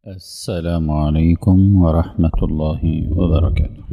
السلام عليكم ورحمة الله وبركاته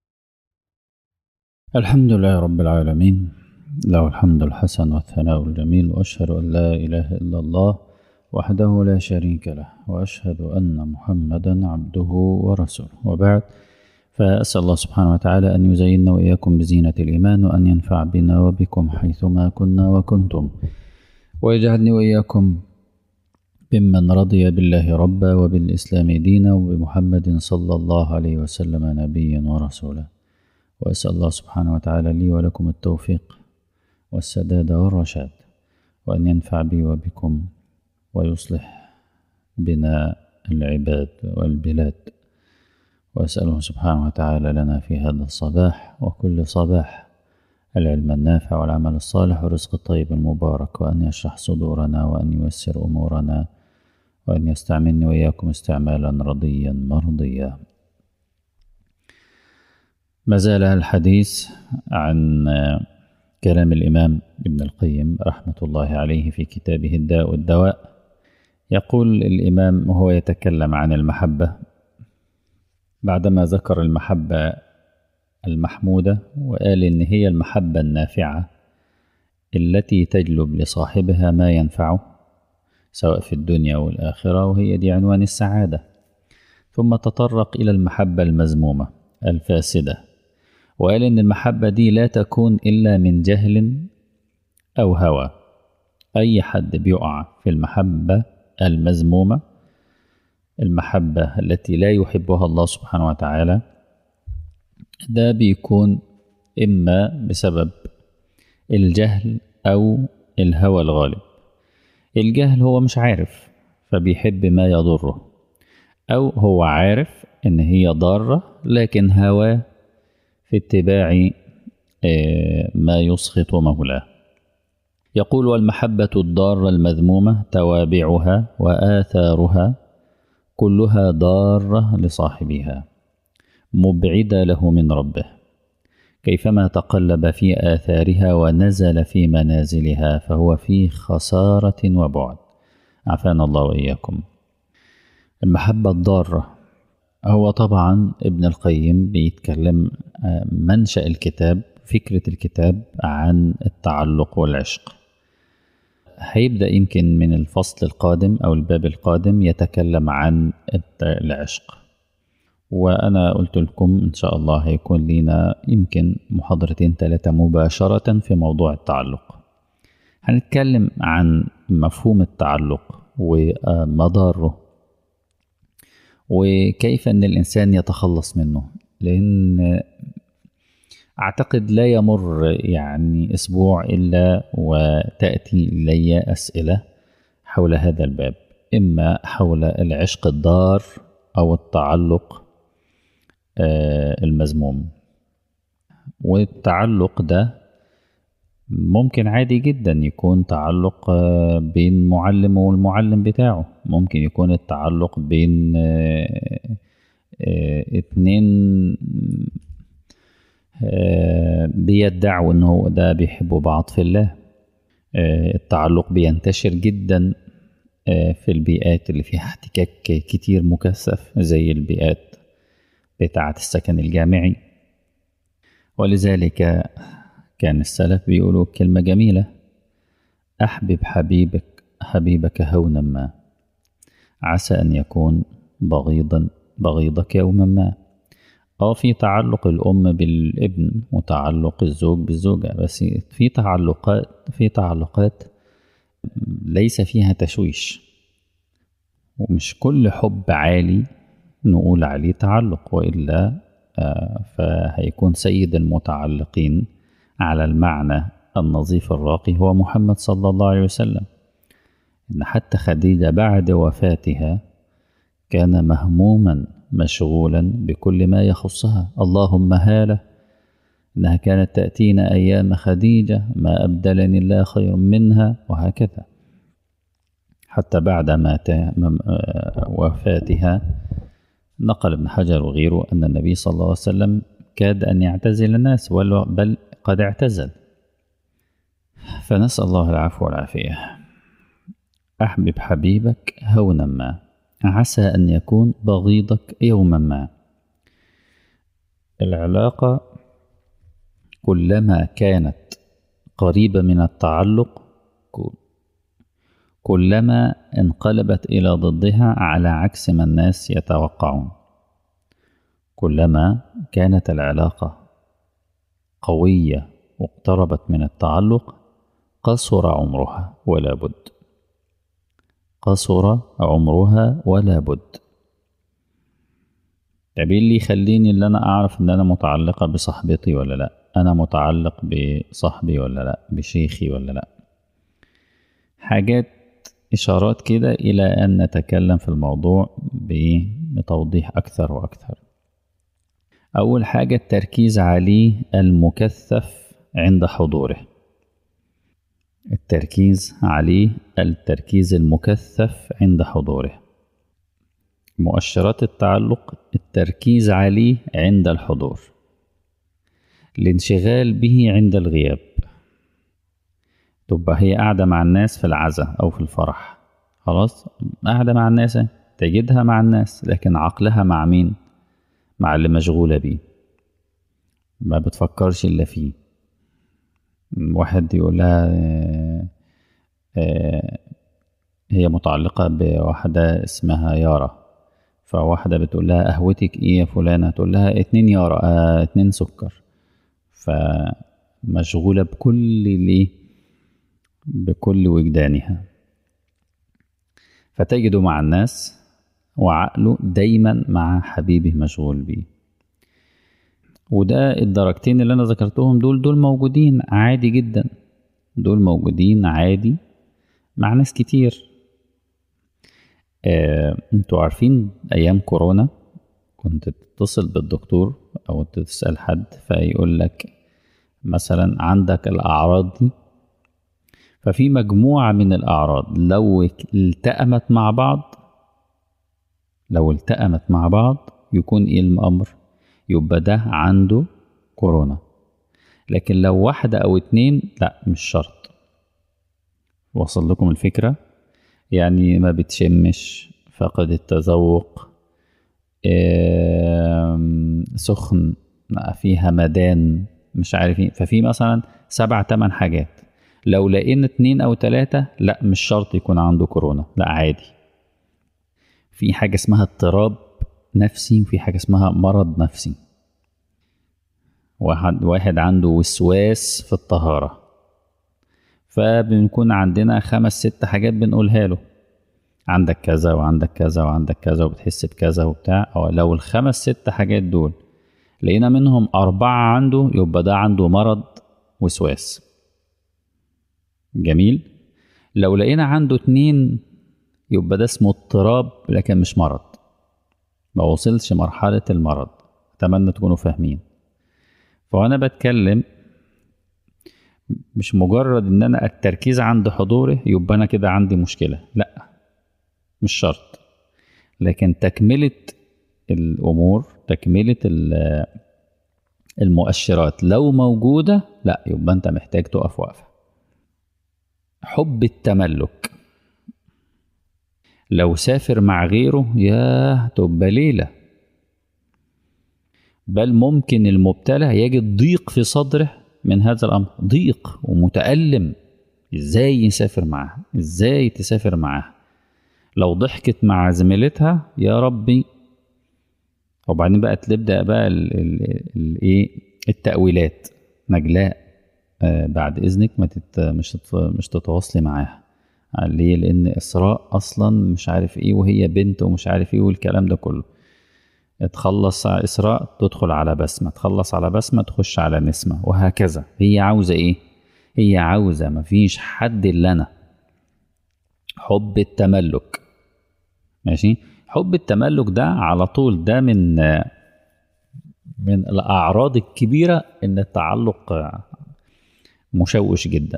الحمد لله رب العالمين له الحمد الحسن والثناء الجميل وأشهد أن لا إله إلا الله وحده لا شريك له وأشهد أن محمدا عبده ورسوله وبعد فأسأل الله سبحانه وتعالى أن يزيننا وإياكم بزينة الإيمان وأن ينفع بنا وبكم حيثما كنا وكنتم ويجعلني وإياكم ممن رضي بالله ربا وبالإسلام دينا وبمحمد صلى الله عليه وسلم نبيا ورسولا وأسأل الله سبحانه وتعالى لي ولكم التوفيق والسداد والرشاد وأن ينفع بي وبكم ويصلح بنا العباد والبلاد وأسأله سبحانه وتعالى لنا في هذا الصباح وكل صباح العلم النافع والعمل الصالح والرزق الطيب المبارك وأن يشرح صدورنا وأن ييسر أمورنا وأن يستعملني وإياكم استعمالا رضيا مرضيا ما زال الحديث عن كلام الإمام ابن القيم رحمة الله عليه في كتابه الداء والدواء يقول الإمام وهو يتكلم عن المحبة بعدما ذكر المحبة المحمودة وقال إن هي المحبة النافعة التي تجلب لصاحبها ما ينفعه سواء في الدنيا والآخرة وهي دي عنوان السعادة ثم تطرق إلى المحبة المذمومة الفاسدة وقال إن المحبة دي لا تكون إلا من جهل أو هوى أي حد بيقع في المحبة المذمومة المحبة التي لا يحبها الله سبحانه وتعالى ده بيكون إما بسبب الجهل أو الهوى الغالب الجهل هو مش عارف فبيحب ما يضره أو هو عارف إن هي ضارة لكن هواه في اتباع ما يسخط مولاه يقول والمحبة الضارة المذمومة توابعها وآثارها كلها ضارة لصاحبها مبعدة له من ربه كيفما تقلب في آثارها ونزل في منازلها فهو في خسارة وبعد عافانا الله وإياكم المحبة الضارة هو طبعا ابن القيم بيتكلم منشأ الكتاب فكرة الكتاب عن التعلق والعشق هيبدأ يمكن من الفصل القادم أو الباب القادم يتكلم عن العشق وأنا قلت لكم إن شاء الله هيكون لنا يمكن محاضرتين ثلاثة مباشرة في موضوع التعلق هنتكلم عن مفهوم التعلق ومضاره وكيف أن الإنسان يتخلص منه لأن أعتقد لا يمر يعني أسبوع إلا وتأتي إلي أسئلة حول هذا الباب إما حول العشق الضار أو التعلق المذموم والتعلق ده ممكن عادي جدا يكون تعلق بين معلم والمعلم بتاعه ممكن يكون التعلق بين اتنين بيدعوا ان هو ده بيحبوا بعض في الله التعلق بينتشر جدا في البيئات اللي فيها احتكاك كتير مكثف زي البيئات بتاعة السكن الجامعي ولذلك كان السلف بيقولوا كلمة جميلة أحبب حبيبك حبيبك هونا ما عسى أن يكون بغيضا بغيضك يوما ما اه في تعلق الأم بالابن وتعلق الزوج بالزوجة بس في تعلقات في تعلقات ليس فيها تشويش ومش كل حب عالي نقول عليه تعلق وإلا فهيكون سيد المتعلقين على المعنى النظيف الراقي هو محمد صلى الله عليه وسلم إن حتى خديجة بعد وفاتها كان مهموما مشغولا بكل ما يخصها اللهم هاله إنها كانت تأتينا أيام خديجة ما أبدلني الله خير منها وهكذا حتى بعد ما وفاتها نقل ابن حجر وغيره أن النبي صلى الله عليه وسلم كاد أن يعتزل الناس بل قد اعتزل فنسأل الله العفو والعافية أحبب حبيبك هونا ما عسى أن يكون بغيضك يوما ما العلاقة كلما كانت قريبة من التعلق كلما انقلبت إلى ضدها على عكس ما الناس يتوقعون كلما كانت العلاقة قوية واقتربت من التعلق قصر عمرها ولا بد قصر عمرها ولا بد طب ايه اللي يخليني اللي انا اعرف ان انا متعلقة بصاحبتي ولا لا انا متعلق بصاحبي ولا لا بشيخي ولا لا حاجات اشارات كده الى ان نتكلم في الموضوع بتوضيح اكثر واكثر اول حاجة التركيز عليه المكثف عند حضوره التركيز عليه التركيز المكثف عند حضوره مؤشرات التعلق التركيز عليه عند الحضور الانشغال به عند الغياب تبقى هي قاعدة مع الناس في العزاء أو في الفرح خلاص قاعدة مع الناس تجدها مع الناس لكن عقلها مع مين مع اللي مشغولة بيه ما بتفكرش إلا فيه واحد يقول لها هي متعلقة بواحدة اسمها يارا فواحدة بتقول لها قهوتك ايه يا فلانة تقول لها اتنين يارا اه اتنين سكر فمشغولة بكل ليه بكل وجدانها فتجده مع الناس وعقله دايما مع حبيبه مشغول بيه وده الدرجتين اللي انا ذكرتهم دول دول موجودين عادي جدا دول موجودين عادي مع ناس كتير آه، انتوا عارفين ايام كورونا كنت تتصل بالدكتور او تسال حد فيقول لك مثلا عندك الاعراض دي ففي مجموعه من الاعراض لو التأمت مع بعض لو التأمت مع بعض يكون ايه الامر يبقى ده عنده كورونا لكن لو واحدة أو اتنين لا مش شرط وصل لكم الفكرة يعني ما بتشمش فقد التذوق سخن في همدان مش عارف ايه ففي مثلا سبع تمن حاجات لو لقينا اتنين او تلاتة لا مش شرط يكون عنده كورونا لا عادي في حاجة اسمها اضطراب نفسي وفي حاجة اسمها مرض نفسي واحد واحد عنده وسواس في الطهارة فبنكون عندنا خمس ست حاجات بنقولها له عندك كذا وعندك كذا وعندك كذا وبتحس بكذا وبتاع أو لو الخمس ست حاجات دول لقينا منهم أربعة عنده يبقى ده عنده مرض وسواس جميل لو لقينا عنده اتنين يبقى ده اسمه اضطراب لكن مش مرض ما وصلش مرحلة المرض أتمنى تكونوا فاهمين فأنا بتكلم مش مجرد إن أنا التركيز عند حضوره يبقى أنا كده عندي مشكلة لأ مش شرط لكن تكملة الأمور تكملة المؤشرات لو موجودة لأ يبقى أنت محتاج تقف وقفة حب التملك لو سافر مع غيره ياه تبقى ليلة بل ممكن المبتلى يجد ضيق في صدره من هذا الأمر ضيق ومتألم ازاي يسافر معاها ازاي تسافر معاها لو ضحكت مع زميلتها يا ربي وبعدين بقى تبدا بقى الايه التأويلات نجلاء آه بعد اذنك ما تت مش تت مش تتواصلي معاها ليه لان اسراء اصلا مش عارف ايه وهي بنت ومش عارف ايه والكلام ده كله تخلص اسراء تدخل على بسمه تخلص على بسمه تخش على نسمه وهكذا هي عاوزه ايه هي عاوزه مفيش حد الا انا حب التملك ماشي حب التملك ده على طول ده من من الاعراض الكبيره ان التعلق مشوش جدا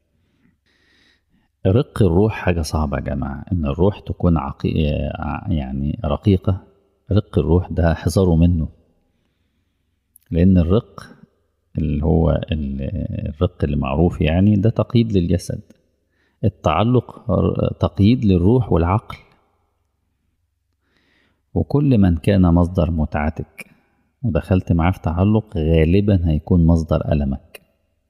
رق الروح حاجة صعبة يا جماعة إن الروح تكون عقي... يعني رقيقة رق الروح ده حذروا منه لأن الرق اللي هو الرق اللي معروف يعني ده تقييد للجسد التعلق تقييد للروح والعقل وكل من كان مصدر متعتك ودخلت معاه في تعلق غالبا هيكون مصدر ألمك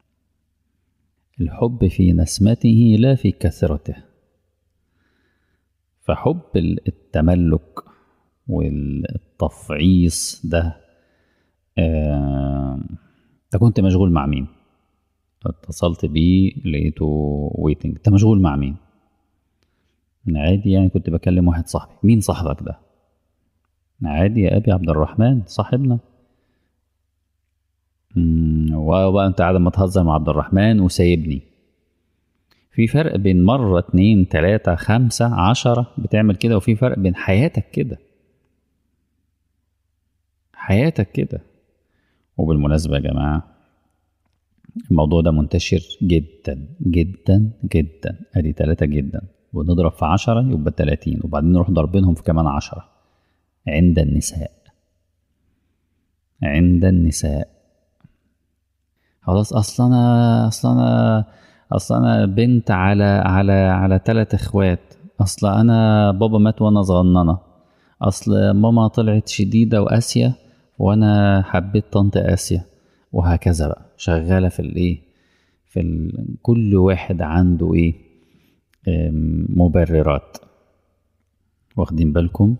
الحب في نسمته لا في كثرته فحب التملك والتفعيص ده آه انت كنت مشغول مع مين اتصلت بيه لقيته ويتنج انت مشغول مع مين عادي يعني كنت بكلم واحد صاحبي مين صاحبك ده عادي يا ابي عبد الرحمن صاحبنا وبقى انت قاعد ما تهزر مع عبد الرحمن وسايبني في فرق بين مرة اتنين تلاتة خمسة عشرة بتعمل كده وفي فرق بين حياتك كده حياتك كده وبالمناسبة يا جماعة الموضوع ده منتشر جدا جدا جدا ادي تلاتة جدا ونضرب في عشرة يبقى تلاتين وبعدين نروح ضاربينهم في كمان عشرة عند النساء عند النساء خلاص اصل انا اصل انا اصل انا بنت على على على ثلاث اخوات اصل انا بابا مات وانا صغننه اصل ماما طلعت شديده وقاسيه وانا حبيت طنط اسيا وهكذا بقى شغاله في الايه في ال... كل واحد عنده ايه مبررات واخدين بالكم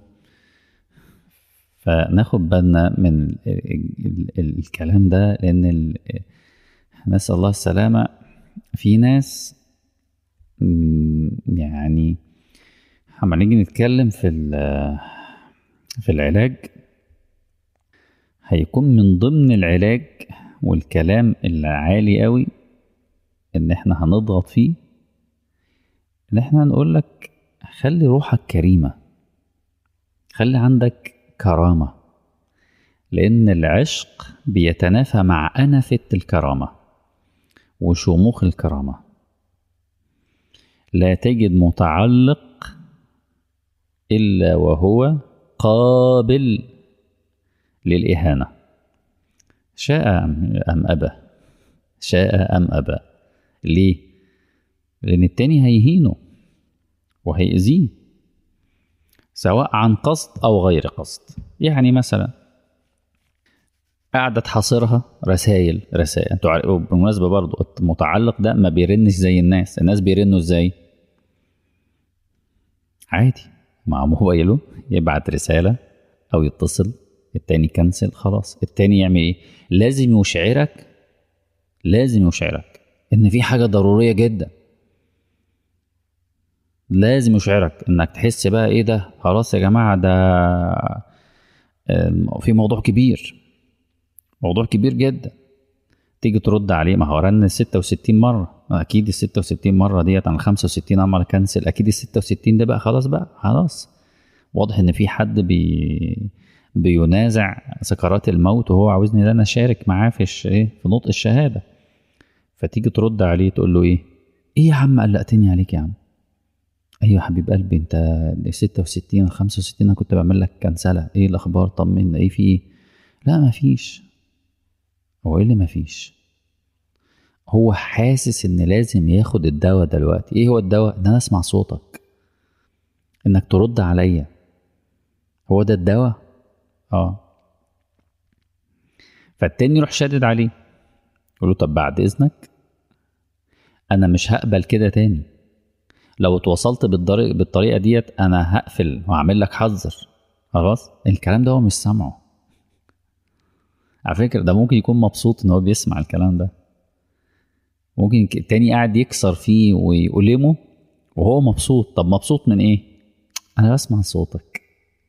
فناخد بالنا من ال ال ال الكلام ده لان نسال الله السلامه في ناس يعني لما نيجي نتكلم في في العلاج هيكون من ضمن العلاج والكلام العالي قوي ان احنا هنضغط فيه ان احنا هنقول لك خلي روحك كريمة خلي عندك كرامة لأن العشق بيتنافى مع أنفة الكرامة وشموخ الكرامة لا تجد متعلق إلا وهو قابل للإهانة شاء أم أبى شاء أم أبى ليه؟ لأن التاني هيهينه وهيأذيه سواء عن قصد أو غير قصد يعني مثلا قاعدة تحاصرها رسائل رسائل انتوا بالمناسبة برضو المتعلق ده ما بيرنش زي الناس الناس بيرنوا ازاي عادي مع موبايله يبعت رسالة أو يتصل التاني كنسل خلاص التاني يعمل ايه لازم يشعرك لازم يشعرك ان في حاجة ضرورية جدا لازم يشعرك انك تحس بقى ايه ده خلاص يا جماعة ده في موضوع كبير موضوع كبير جدا تيجي ترد عليه ما هو رن 66 مرة أكيد ال 66 مرة ديت عن 65 عمل كنسل أكيد ال 66 ده بقى خلاص بقى خلاص واضح إن في حد بي بينازع سكرات الموت وهو عاوزني ان انا اشارك معاه في ايه في نطق الشهاده فتيجي ترد عليه تقول له ايه ايه يا عم قلقتني عليك يا عم ايوه يا حبيب قلبي انت 66 65 انا كنت بعمل لك كنسله ايه الاخبار طمنا ايه في ايه لا ما فيش هو ايه اللي ما فيش هو حاسس ان لازم ياخد الدواء دلوقتي ايه هو الدواء ان انا اسمع صوتك انك ترد عليا هو ده الدواء اه فالتاني يروح شادد عليه يقول له طب بعد اذنك انا مش هقبل كده تاني لو اتوصلت بالطريقه بالطريقه ديت انا هقفل واعمل لك حذر خلاص الكلام ده هو مش سامعه على فكره ده ممكن يكون مبسوط ان هو بيسمع الكلام ده ممكن التاني قاعد يكسر فيه ويؤلمه وهو مبسوط طب مبسوط من ايه انا بسمع صوتك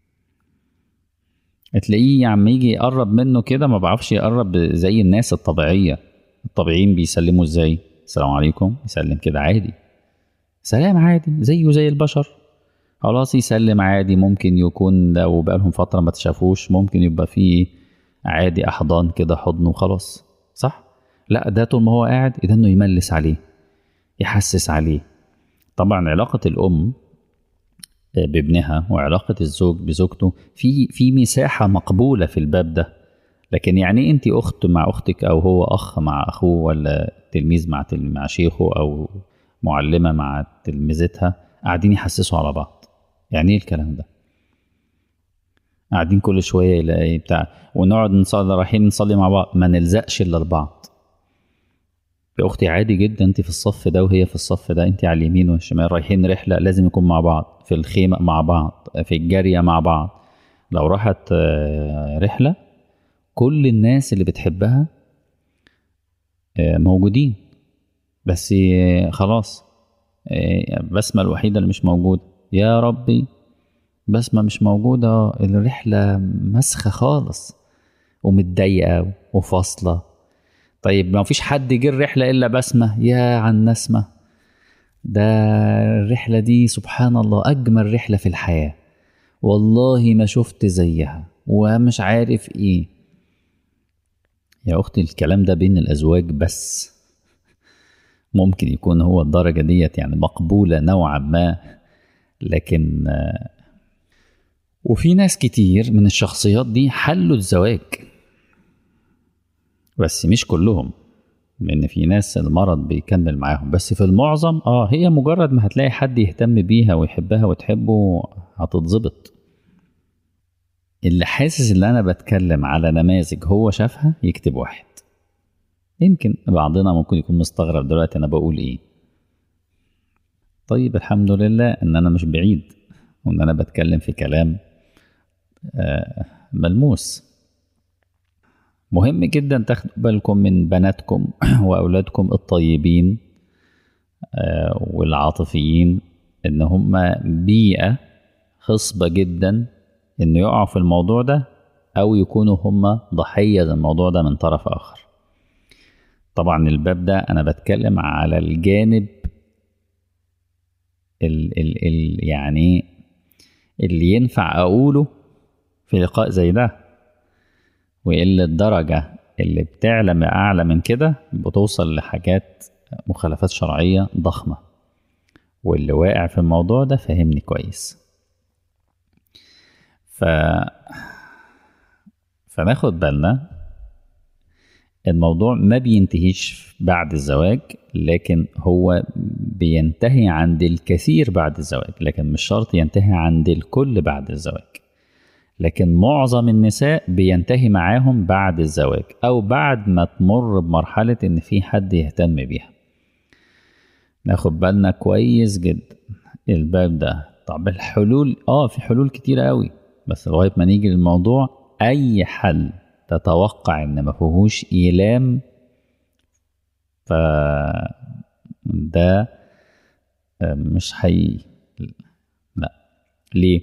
تلاقيه عم يجي يقرب منه كده ما بعرفش يقرب زي الناس الطبيعية الطبيعيين بيسلموا ازاي السلام عليكم يسلم كده عادي سلام عادي زيه زي البشر خلاص يسلم عادي ممكن يكون لو بقالهم فترة ما تشافوش ممكن يبقى فيه عادي أحضان كده حضن وخلاص صح؟ لا ده طول ما هو قاعد ده انه يملس عليه يحسس عليه طبعا علاقة الأم بابنها وعلاقة الزوج بزوجته في في مساحة مقبولة في الباب ده لكن يعني انت اخت مع اختك او هو اخ مع اخوه ولا تلميذ مع تل... مع شيخه او معلمة مع تلميذتها قاعدين يحسسوا على بعض يعني ايه الكلام ده قاعدين كل شويه يلاقي بتاع ونقعد نصلي رايحين نصلي مع بعض ما نلزقش الا لبعض يا اختي عادي جدا انت في الصف ده وهي في الصف ده انت على اليمين والشمال رايحين رحله لازم يكون مع بعض في الخيمه مع بعض في الجاريه مع بعض لو راحت رحله كل الناس اللي بتحبها موجودين بس خلاص بسمة الوحيدة اللي مش موجودة يا ربي بسمة مش موجودة الرحلة مسخة خالص ومتضايقة وفاصلة طيب ما فيش حد جه الرحلة إلا بسمة يا عن نسمة ده الرحلة دي سبحان الله أجمل رحلة في الحياة والله ما شفت زيها ومش عارف إيه يا أختي الكلام ده بين الأزواج بس ممكن يكون هو الدرجة ديت يعني مقبولة نوعا ما لكن وفي ناس كتير من الشخصيات دي حلوا الزواج بس مش كلهم لان في ناس المرض بيكمل معاهم بس في المعظم اه هي مجرد ما هتلاقي حد يهتم بيها ويحبها وتحبه هتتظبط اللي حاسس ان انا بتكلم على نماذج هو شافها يكتب واحد يمكن بعضنا ممكن يكون مستغرب دلوقتي انا بقول ايه طيب الحمد لله ان انا مش بعيد وان انا بتكلم في كلام آه ملموس مهم جدا تاخدوا بالكم من بناتكم واولادكم الطيبين آه والعاطفيين ان هم بيئه خصبه جدا ان يقعوا في الموضوع ده او يكونوا هم ضحيه للموضوع ده من طرف اخر طبعا الباب ده انا بتكلم على الجانب ال ال ال يعني اللي ينفع اقوله في لقاء زي ده والا الدرجه اللي بتعلى اعلى من كده بتوصل لحاجات مخالفات شرعيه ضخمه واللي واقع في الموضوع ده فهمني كويس ف فناخد بالنا الموضوع ما بينتهيش بعد الزواج لكن هو بينتهي عند الكثير بعد الزواج لكن مش شرط ينتهي عند الكل بعد الزواج لكن معظم النساء بينتهي معاهم بعد الزواج او بعد ما تمر بمرحلة ان في حد يهتم بيها ناخد بالنا كويس جدا الباب ده طب الحلول اه في حلول كتيرة قوي بس لغاية ما نيجي للموضوع اي حل تتوقع ان ما فيهوش ايلام ف ده مش حقيقي لا ليه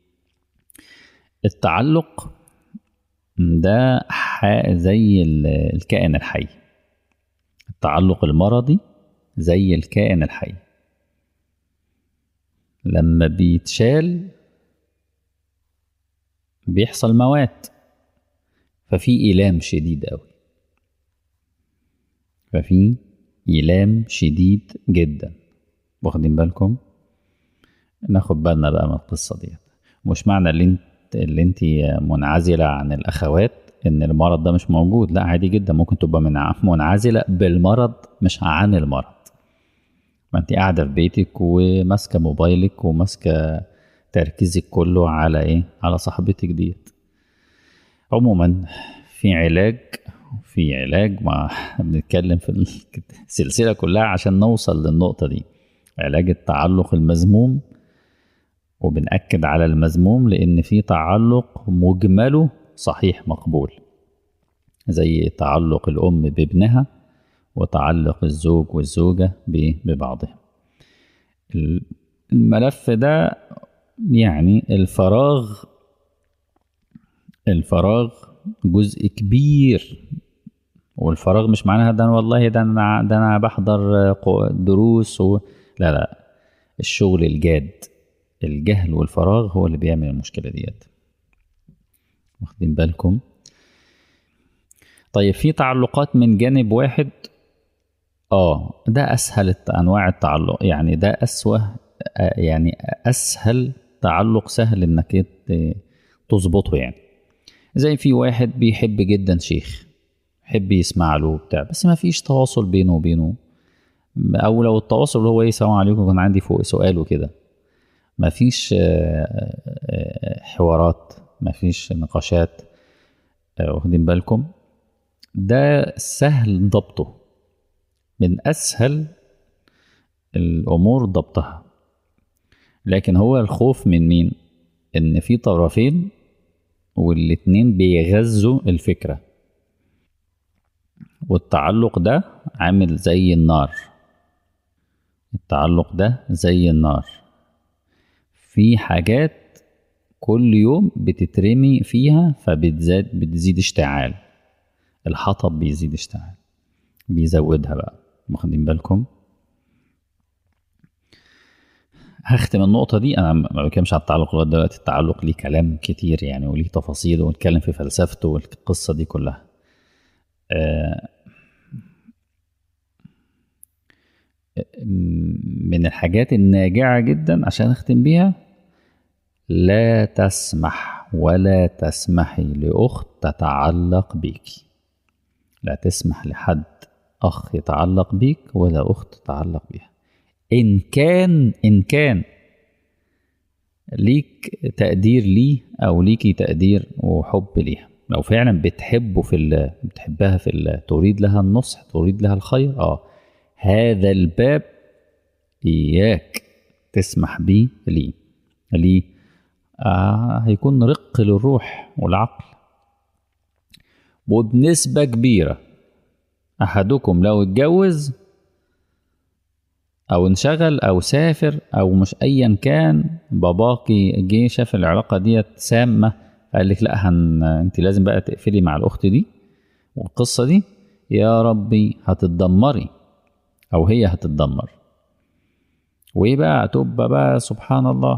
التعلق ده زي الكائن الحي التعلق المرضي زي الكائن الحي لما بيتشال بيحصل موات ففي إيلام شديد أوي ففي إيلام شديد جدا واخدين بالكم ناخد بالنا بقى من القصة ديت مش معنى اللي انت اللي انت منعزلة عن الأخوات إن المرض ده مش موجود لا عادي جدا ممكن تبقى منعزلة بالمرض مش عن المرض ما انت قاعدة في بيتك وماسكة موبايلك وماسكة تركيزك كله على ايه على صاحبتك ديت عموما في علاج في علاج ما بنتكلم في السلسلة كلها عشان نوصل للنقطة دي علاج التعلق المذموم وبنأكد على المذموم لأن في تعلق مجمله صحيح مقبول زي تعلق الأم بابنها وتعلق الزوج والزوجة ببعضهم الملف ده يعني الفراغ الفراغ جزء كبير والفراغ مش معناها ده والله ده انا ده انا بحضر دروس و... لا لا الشغل الجاد الجهل والفراغ هو اللي بيعمل المشكله ديت واخدين بالكم طيب في تعلقات من جانب واحد اه ده اسهل انواع التعلق يعني ده اسوه يعني اسهل تعلق سهل انك تظبطه يعني زي في واحد بيحب جدا شيخ يحب يسمع له وبتاع بس ما فيش تواصل بينه وبينه او لو التواصل اللي هو ايه السلام عليكم كان عندي فوق سؤال وكده ما فيش حوارات مفيش نقاشات آه، واخدين بالكم ده سهل ضبطه من أسهل الأمور ضبطها لكن هو الخوف من مين إن في طرفين والاتنين بيغذوا الفكرة والتعلق ده عامل زي النار التعلق ده زي النار في حاجات كل يوم بتترمي فيها فبتزاد بتزيد اشتعال الحطب بيزيد اشتعال بيزودها بقى واخدين بالكم هختم النقطة دي أنا ما بتكلمش على التعلق لغاية دلوقتي التعلق ليه كلام كتير يعني وليه تفاصيل ونتكلم في فلسفته والقصة دي كلها آه من الحاجات الناجعة جدا عشان أختم بيها لا تسمح ولا تسمحي لأخت تتعلق بيك لا تسمح لحد أخ يتعلق بيك ولا أخت تتعلق بيها إن كان إن كان ليك تقدير ليه أو ليكي تقدير وحب ليها لو فعلا بتحبه في الله بتحبها في الله تريد لها النصح تريد لها الخير اه هذا الباب إياك تسمح بيه ليه ليه آه هيكون رق للروح والعقل وبنسبة كبيرة أحدكم لو اتجوز أو انشغل أو سافر أو مش أيا كان باباكي جه شاف العلاقة ديت سامة قال لك لا هن... انت لازم بقى تقفلي مع الأخت دي والقصة دي يا ربي هتتدمري أو هي هتتدمر وإيه بقى هتبقى بقى سبحان الله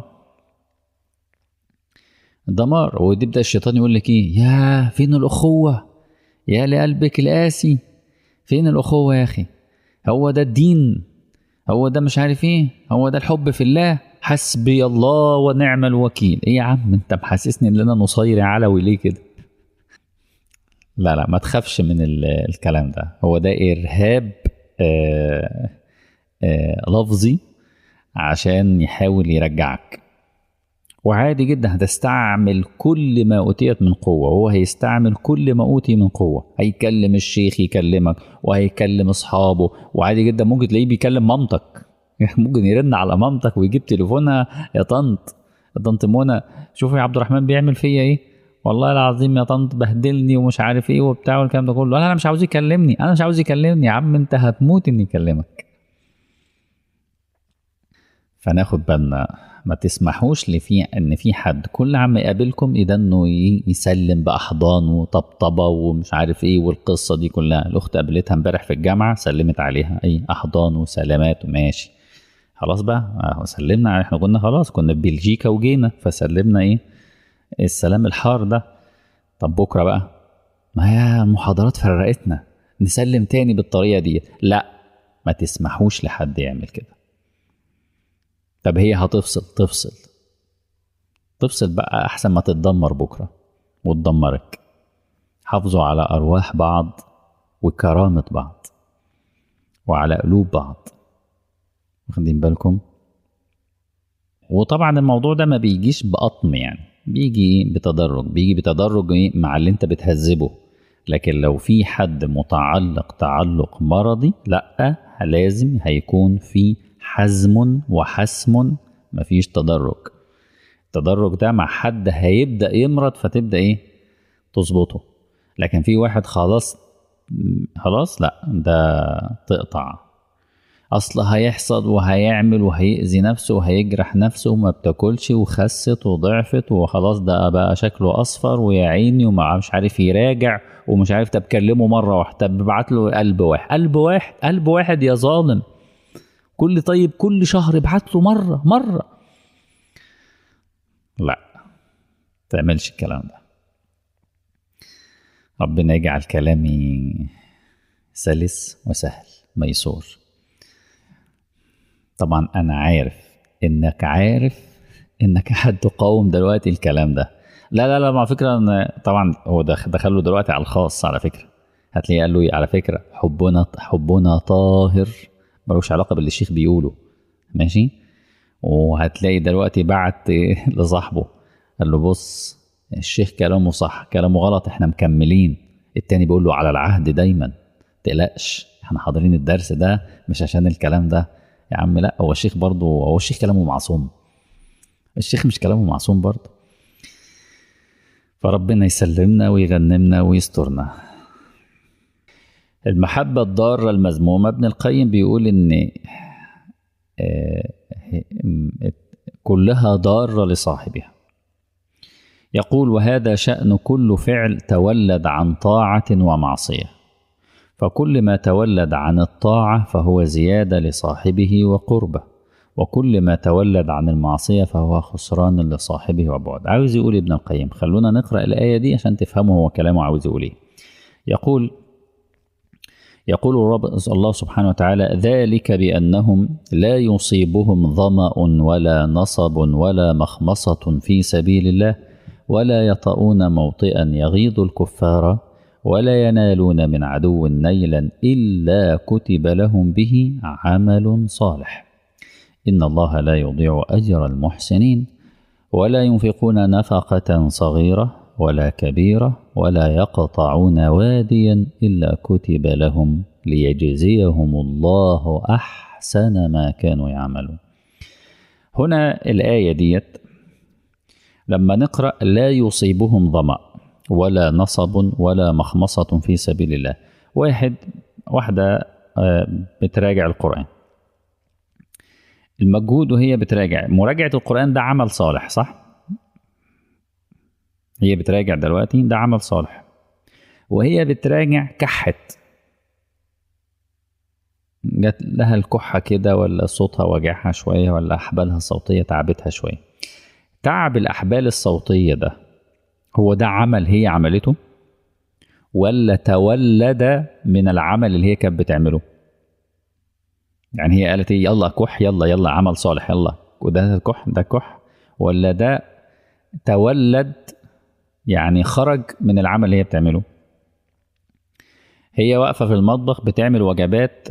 دمار ويبدأ الشيطان يقول لك إيه يا فين الأخوة يا لقلبك القاسي فين الأخوة يا أخي هو ده الدين هو ده مش عارف ايه هو ده الحب في الله حسبي الله ونعم الوكيل ايه يا عم انت محسسني ان انا نصيري علوي ليه كده لا لا ما تخافش من الكلام ده هو ده ارهاب آآ آآ لفظي عشان يحاول يرجعك وعادي جدا هتستعمل كل ما أوتيت من قوة وهو هيستعمل كل ما أوتي من قوة هيكلم الشيخ يكلمك وهيكلم أصحابه وعادي جدا ممكن تلاقيه بيكلم مامتك ممكن يرن على مامتك ويجيب تليفونها يا طنط يا طنط منى شوفي يا عبد الرحمن بيعمل فيا ايه والله العظيم يا طنط بهدلني ومش عارف ايه وبتاع والكلام ده كله انا مش عاوز يكلمني انا مش عاوز يكلمني يا عم انت هتموت اني يكلمك فناخد بالنا ما تسمحوش لفي ان في حد كل عم يقابلكم اذا انه يسلم باحضان وطبطبه ومش عارف ايه والقصه دي كلها الاخت قابلتها امبارح في الجامعه سلمت عليها اي احضان وسلامات وماشي خلاص بقى سلمنا احنا كنا خلاص كنا في بلجيكا وجينا فسلمنا ايه السلام الحار ده طب بكره بقى ما هي المحاضرات فرقتنا نسلم تاني بالطريقه دي لا ما تسمحوش لحد يعمل كده طب هي هتفصل تفصل تفصل بقى احسن ما تتدمر بكره وتدمرك حافظوا على ارواح بعض وكرامه بعض وعلى قلوب بعض واخدين بالكم وطبعا الموضوع ده ما بيجيش بقطم يعني بيجي بتدرج بيجي بتدرج مع اللي انت بتهذبه لكن لو في حد متعلق تعلق مرضي لا لازم هيكون في حزم وحسم مفيش تدرج التدرج ده مع حد هيبدا يمرض فتبدا ايه تظبطه لكن في واحد خلاص خلاص لا ده تقطع اصل هيحصل وهيعمل وهيأذي نفسه وهيجرح نفسه وما بتاكلش وخست وضعفت وخلاص ده بقى شكله اصفر ويا عيني وما مش عارف يراجع ومش عارف طب كلمه مره واحده طب ابعت له قلب واحد قلب واحد قلب واحد يا ظالم كل طيب كل شهر ابعت له مره مره لا تعملش الكلام ده ربنا يجعل كلامي سلس وسهل ميسور طبعا انا عارف انك عارف انك هتقاوم دلوقتي الكلام ده لا لا لا مع فكره ان طبعا هو دخله دلوقتي على الخاص على فكره هتلاقيه قال له ايه على فكره حبنا حبنا طاهر ملوش علاقه باللي الشيخ بيقوله ماشي وهتلاقي دلوقتي بعت لصاحبه قال له بص الشيخ كلامه صح كلامه غلط احنا مكملين التاني بيقول له على العهد دايما تقلقش احنا حاضرين الدرس ده مش عشان الكلام ده يا عم لا هو الشيخ برضه هو الشيخ كلامه معصوم الشيخ مش كلامه معصوم برضه فربنا يسلمنا ويغنمنا ويسترنا المحبة الضارة المذمومة ابن القيم بيقول إن كلها ضارة لصاحبها يقول وهذا شأن كل فعل تولد عن طاعة ومعصية فكل ما تولد عن الطاعة فهو زيادة لصاحبه وقربه وكل ما تولد عن المعصية فهو خسران لصاحبه وبعد عاوز يقول ابن القيم خلونا نقرأ الآية دي عشان تفهموا هو كلامه عاوز يقول ايه يقول يقول الرب الله سبحانه وتعالى ذلك بأنهم لا يصيبهم ظمأ ولا نصب ولا مخمصة في سبيل الله ولا يطؤون موطئا يغيظ الكفار ولا ينالون من عدو نيلا إلا كتب لهم به عمل صالح إن الله لا يضيع أجر المحسنين ولا ينفقون نفقة صغيرة ولا كبيرة ولا يقطعون واديا إلا كتب لهم ليجزيهم الله أحسن ما كانوا يعملون هنا الآية ديت لما نقرأ لا يصيبهم ظمأ ولا نصب ولا مخمصة في سبيل الله واحد واحدة بتراجع القرآن المجهود وهي بتراجع مراجعة القرآن ده عمل صالح صح؟ هي بتراجع دلوقتي ده عمل صالح وهي بتراجع كحت جت لها الكحة كده ولا صوتها وجعها شوية ولا أحبالها الصوتية تعبتها شوية تعب الأحبال الصوتية ده هو ده عمل هي عملته ولا تولد من العمل اللي هي كانت بتعمله يعني هي قالت ايه يلا كح يلا يلا عمل صالح يلا وده كح ده كح ولا ده تولد يعني خرج من العمل اللي هي بتعمله هي واقفة في المطبخ بتعمل وجبات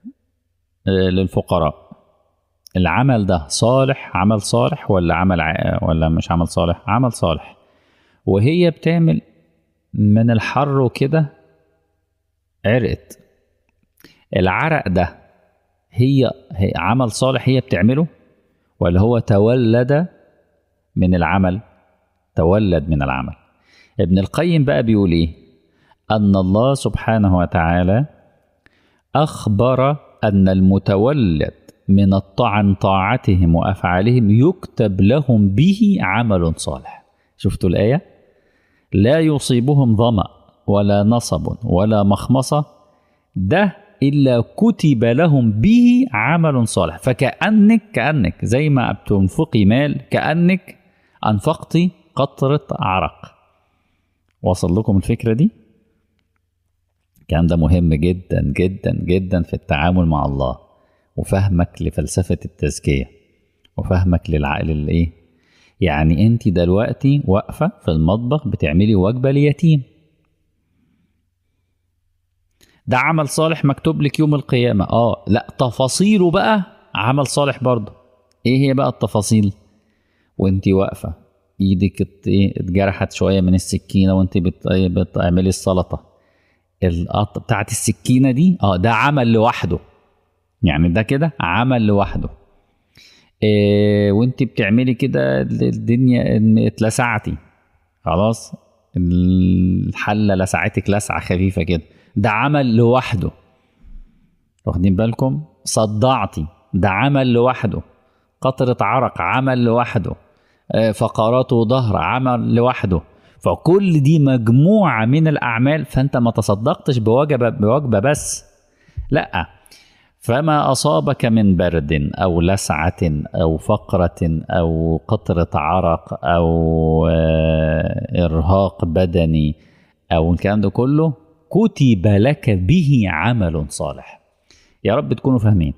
للفقراء العمل ده صالح عمل صالح ولا عمل ع... ولا مش عمل صالح عمل صالح وهي بتعمل من الحر وكده عرقت العرق ده هي, هي عمل صالح هي بتعمله ولا هو تولد من العمل تولد من العمل ابن القيم بقى بيقول ايه ان الله سبحانه وتعالى اخبر ان المتولد من عن طاعتهم وافعالهم يكتب لهم به عمل صالح شفتوا الايه لا يصيبهم ظما ولا نصب ولا مخمصه ده الا كتب لهم به عمل صالح فكانك كانك زي ما بتنفقي مال كانك انفقتي قطره عرق وصل لكم الفكره دي الكلام ده مهم جدا جدا جدا في التعامل مع الله وفهمك لفلسفه التزكيه وفهمك للعقل الايه يعني انت دلوقتي واقفه في المطبخ بتعملي وجبه ليتيم ده عمل صالح مكتوب لك يوم القيامه اه لا تفاصيله بقى عمل صالح برضه ايه هي بقى التفاصيل وانت واقفه ايدك اتجرحت شويه من السكينه وانت بتعملي السلطه القط بتاعت السكينه دي اه ده عمل لوحده يعني ده كده عمل لوحده إيه وانت بتعملي كده الدنيا اتلسعتي خلاص الحله لسعتك لسعه خفيفه كده ده عمل لوحده واخدين بالكم صدعتي ده عمل لوحده قطرة عرق عمل لوحده فقرات وظهر عمل لوحده فكل دي مجموعة من الأعمال فأنت ما تصدقتش بوجبة بوجبة بس لأ فما أصابك من برد أو لسعة أو فقرة أو قطرة عرق أو إرهاق بدني أو الكلام ده كله كتب لك به عمل صالح يا رب تكونوا فاهمين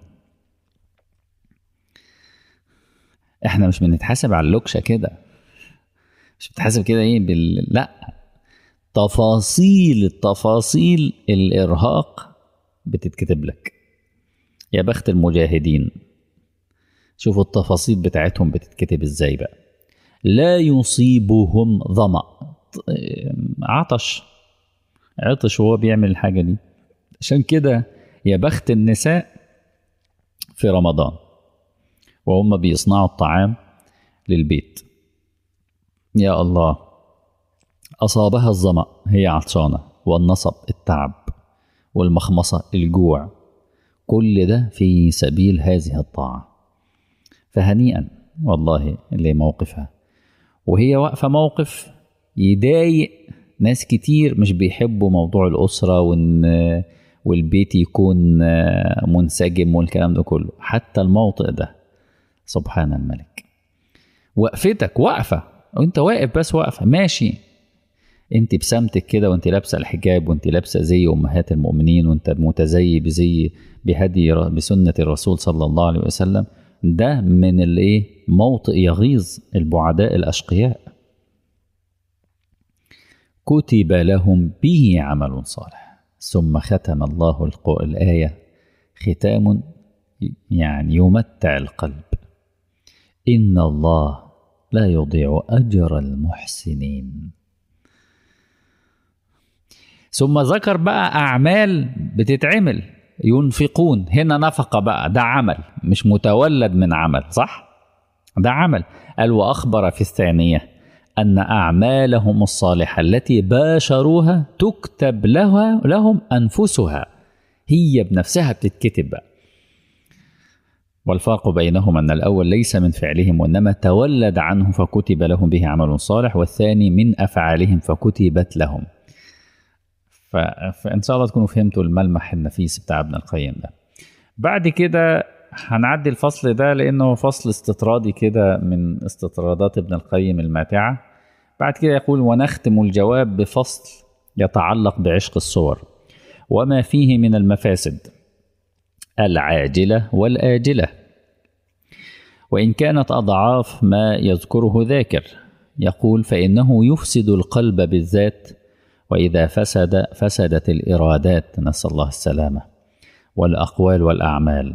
احنا مش بنتحاسب على اللوكشه كده مش بتحاسب كده ايه بال لا تفاصيل التفاصيل الارهاق بتتكتب لك يا بخت المجاهدين شوفوا التفاصيل بتاعتهم بتتكتب ازاي بقى لا يصيبهم ظمأ عطش عطش وهو بيعمل الحاجة دي عشان كده يا بخت النساء في رمضان وهم بيصنعوا الطعام للبيت يا الله أصابها الظمأ هي عطشانة والنصب التعب والمخمصة الجوع كل ده في سبيل هذه الطاعة فهنيئا والله لموقفها وهي واقفة موقف يضايق ناس كتير مش بيحبوا موضوع الأسرة وإن والبيت يكون منسجم والكلام ده كله حتى الموطئ ده سبحان الملك وقفتك واقفة وانت واقف بس واقفة ماشي انت بسمتك كده وانت لابسه الحجاب وانت لابسه زي امهات المؤمنين وانت متزي بزي بهدي بسنه الرسول صلى الله عليه وسلم ده من الايه موطئ يغيظ البعداء الاشقياء كتب لهم به عمل صالح ثم ختم الله الايه ختام يعني يمتع القلب ان الله لا يضيع اجر المحسنين ثم ذكر بقى أعمال بتتعمل ينفقون هنا نفقة بقى ده عمل مش متولد من عمل صح؟ ده عمل قال وأخبر في الثانية أن أعمالهم الصالحة التي باشروها تكتب لها لهم أنفسها هي بنفسها بتتكتب بقى والفرق بينهم أن الأول ليس من فعلهم وإنما تولد عنه فكتب لهم به عمل صالح والثاني من أفعالهم فكتبت لهم ف... فان شاء الله تكونوا فهمتوا الملمح النفيس بتاع ابن القيم ده بعد كده هنعدي الفصل ده لانه فصل استطرادي كده من استطرادات ابن القيم الماتعه بعد كده يقول ونختم الجواب بفصل يتعلق بعشق الصور وما فيه من المفاسد العاجله والاجله وان كانت اضعاف ما يذكره ذاكر يقول فانه يفسد القلب بالذات واذا فسد فسدت الارادات نسال الله السلامه والاقوال والاعمال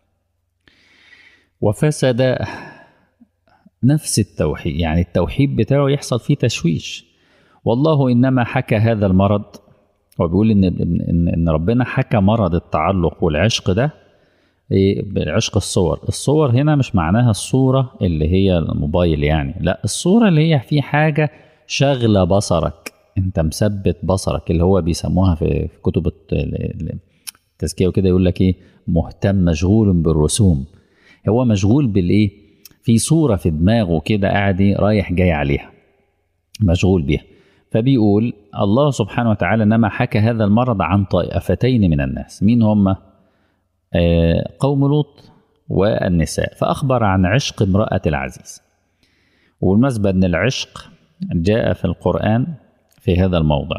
وفسد نفس التوحيد يعني التوحيد بتاعه يحصل فيه تشويش والله انما حكى هذا المرض وبيقول ان ان ان ربنا حكى مرض التعلق والعشق ده بعشق الصور الصور هنا مش معناها الصورة اللي هي الموبايل يعني لا الصورة اللي هي في حاجة شغلة بصرك انت مثبت بصرك اللي هو بيسموها في كتب التزكيه وكده يقول لك ايه مهتم مشغول بالرسوم هو مشغول بالايه في صوره في دماغه كده قاعد رايح جاي عليها مشغول بيها فبيقول الله سبحانه وتعالى انما حكى هذا المرض عن طائفتين من الناس مين هم آه قوم لوط والنساء فاخبر عن عشق امراه العزيز والمناسبه ان العشق جاء في القران في هذا الموضع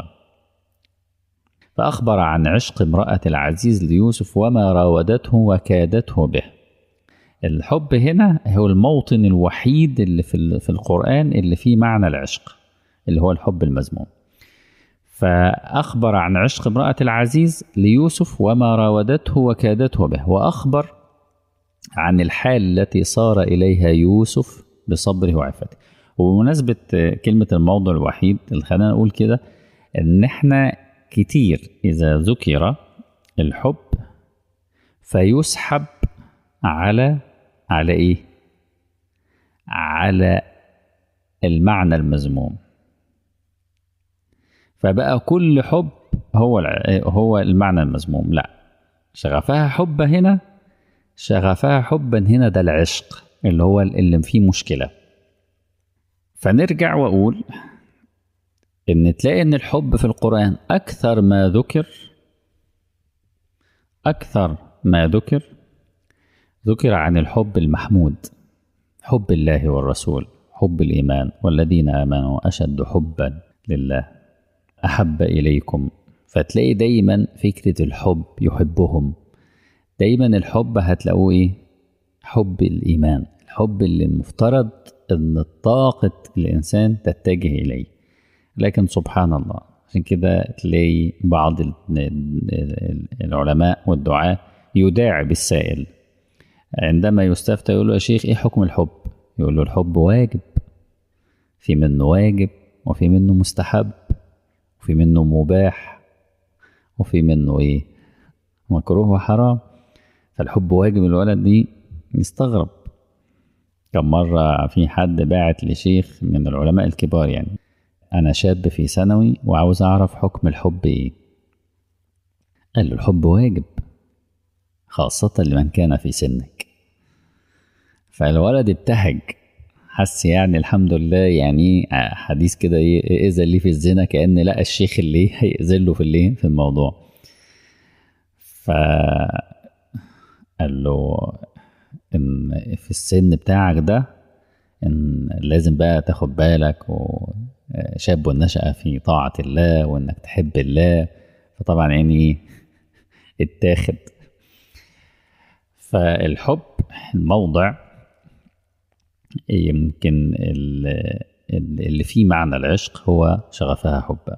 فأخبر عن عشق امرأة العزيز ليوسف وما راودته وكادته به الحب هنا هو الموطن الوحيد اللي في, في القرآن اللي فيه معنى العشق اللي هو الحب المذموم فأخبر عن عشق امرأة العزيز ليوسف وما راودته وكادته به وأخبر عن الحال التي صار إليها يوسف بصبره وعفته وبمناسبة كلمة الموضع الوحيد اللي خلينا نقول كده إن إحنا كتير إذا ذكر الحب فيسحب على على إيه؟ على المعنى المذموم فبقى كل حب هو هو المعنى المذموم لا شغفها حب هنا شغفها حبا هنا ده العشق اللي هو اللي فيه مشكله فنرجع واقول ان تلاقي ان الحب في القران اكثر ما ذكر اكثر ما ذكر ذكر عن الحب المحمود حب الله والرسول حب الايمان والذين امنوا اشد حبا لله احب اليكم فتلاقي دايما فكره الحب يحبهم دايما الحب هتلاقوه ايه حب الايمان الحب اللي المفترض ان طاقة الانسان تتجه اليه لكن سبحان الله عشان كده تلاقي بعض العلماء والدعاة يداعب السائل عندما يستفتى يقول له يا شيخ ايه حكم الحب يقول له الحب واجب في منه واجب وفي منه مستحب وفي منه مباح وفي منه ايه مكروه وحرام فالحب واجب الولد دي يستغرب كم مرة في حد باعت لشيخ من العلماء الكبار يعني أنا شاب في ثانوي وعاوز أعرف حكم الحب إيه قال له الحب واجب خاصة لمن كان في سنك فالولد ابتهج حس يعني الحمد لله يعني حديث كده ايه اذن لي في الزنا كان لقى الشيخ اللي هيأذن له في الايه في الموضوع ف قال له ان في السن بتاعك ده ان لازم بقى تاخد بالك وشاب نشأ في طاعة الله وانك تحب الله فطبعا يعني اتاخد فالحب الموضع يمكن اللي فيه معنى العشق هو شغفها حبا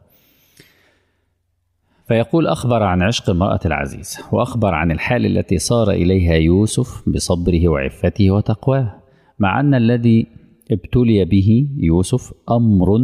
فيقول أخبر عن عشق المرأة العزيزة وأخبر عن الحال التي صار إليها يوسف بصبره وعفته وتقواه مع أن الذي ابتلي به يوسف أمر